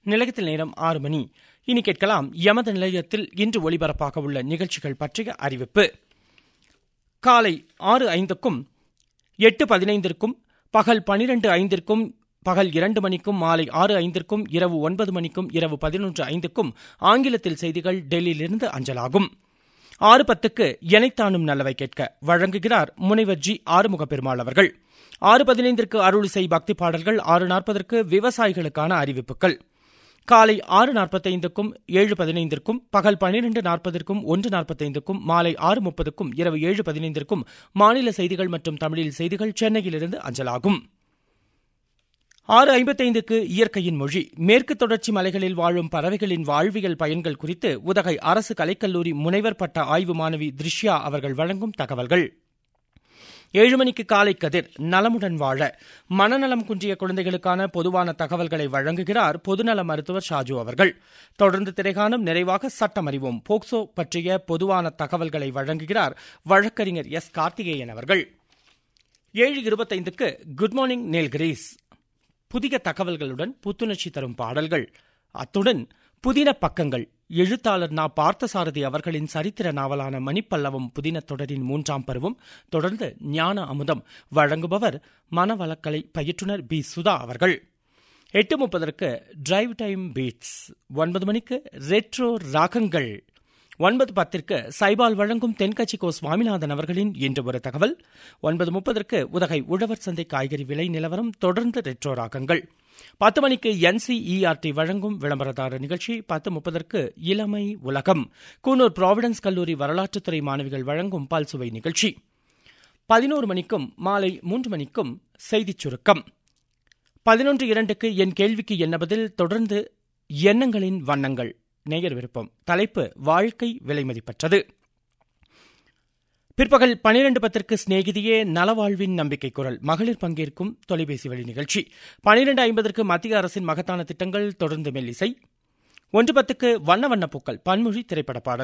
நிலையத்தில் நேரம் ஆறு மணி இனி கேட்கலாம் எமது நிலையத்தில் இன்று ஒலிபரப்பாக உள்ள நிகழ்ச்சிகள் பற்றிய அறிவிப்பு காலை ஆறு ஐந்துக்கும் எட்டு பதினைந்திற்கும் பகல் பனிரெண்டு ஐந்திற்கும் பகல் இரண்டு மணிக்கும் மாலை ஆறு ஐந்திற்கும் இரவு ஒன்பது மணிக்கும் இரவு பதினொன்று ஐந்துக்கும் ஆங்கிலத்தில் செய்திகள் டெல்லியிலிருந்து அஞ்சலாகும் ஆறு பத்துக்கு எனைத்தானும் நல்லவை கேட்க வழங்குகிறார் முனைவர் ஜி ஆறுமுக பெருமாள் அவர்கள் ஆறு பதினைந்திற்கு அருளிசை பக்தி பாடல்கள் ஆறு நாற்பதற்கு விவசாயிகளுக்கான அறிவிப்புகள் காலை ஆறு நாற்பத்தைந்துக்கும் ஏழு பதினைந்திற்கும் பகல் பனிரெண்டு நாற்பதற்கும் ஒன்று நாற்பத்தைந்துக்கும் மாலை ஆறு முப்பதுக்கும் இரவு ஏழு பதினைந்திற்கும் மாநில செய்திகள் மற்றும் தமிழில் செய்திகள் சென்னையிலிருந்து அஞ்சலாகும் ஆறு ஐம்பத்தைந்துக்கு இயற்கையின் மொழி மேற்கு தொடர்ச்சி மலைகளில் வாழும் பறவைகளின் வாழ்வியல் பயன்கள் குறித்து உதகை அரசு கலைக்கல்லூரி முனைவர் பட்ட ஆய்வு மாணவி திருஷ்யா அவர்கள் வழங்கும் தகவல்கள் ஏழு மணிக்கு காலை கதிர் நலமுடன் வாழ மனநலம் குன்றிய குழந்தைகளுக்கான பொதுவான தகவல்களை வழங்குகிறார் பொதுநல மருத்துவர் ஷாஜு அவர்கள் தொடர்ந்து திரைகாணும் நிறைவாக சட்டம் அறிவோம் போக்சோ பற்றிய பொதுவான தகவல்களை வழங்குகிறார் வழக்கறிஞர் எஸ் கார்த்திகேயன் அவர்கள் ஏழு இருபத்தைந்துக்கு குட் மார்னிங் நீல்கிரீஸ் புதிய தகவல்களுடன் புத்துணர்ச்சி தரும் பாடல்கள் அத்துடன் புதின பக்கங்கள் எழுத்தாளர் நா பார்த்தசாரதி அவர்களின் சரித்திர நாவலான மணிப்பல்லவம் புதின தொடரின் மூன்றாம் பருவம் தொடர்ந்து ஞான அமுதம் வழங்குபவர் மனவளக்கலை பயிற்றுனர் பி சுதா அவர்கள் எட்டு முப்பதற்கு டிரைவ் டைம் பீட்ஸ் ஒன்பது மணிக்கு ரெட்ரோ ராகங்கள் ஒன்பது பத்திற்கு சைபால் வழங்கும் தென்கட்சி கோ சுவாமிநாதன் அவர்களின் இன்று ஒரு தகவல் ஒன்பது முப்பதற்கு உதகை உழவர் சந்தை காய்கறி விலை நிலவரம் தொடர்ந்து ரெட்ரோ ராகங்கள் பத்து மணிக்கு என்சிஇஆர்டி வழங்கும் விளம்பரதார நிகழ்ச்சி பத்து முப்பதற்கு இளமை உலகம் கூனூர் ப்ராவிடன்ஸ் கல்லூரி வரலாற்றுத்துறை மாணவிகள் வழங்கும் பல்சுவை நிகழ்ச்சி பதினோரு மணிக்கும் மாலை மூன்று மணிக்கும் செய்திச் சுருக்கம் பதினொன்று இரண்டுக்கு என் கேள்விக்கு என்ன பதில் தொடர்ந்து எண்ணங்களின் வண்ணங்கள் நேயர் விருப்பம் தலைப்பு வாழ்க்கை விலைமதிப்பற்றது பிற்பகல் பனிரெண்டு பத்திற்கு சிநேகிதியே நலவாழ்வின் நம்பிக்கை குரல் மகளிர் பங்கேற்கும் தொலைபேசி வழி நிகழ்ச்சி பனிரெண்டு ஐம்பதற்கு மத்திய அரசின் மகத்தான திட்டங்கள் தொடர்ந்து மெல்லிசை ஒன்று பத்துக்கு வண்ண வண்ண பூக்கள் பன்மொழி திரைப்பட பாடல்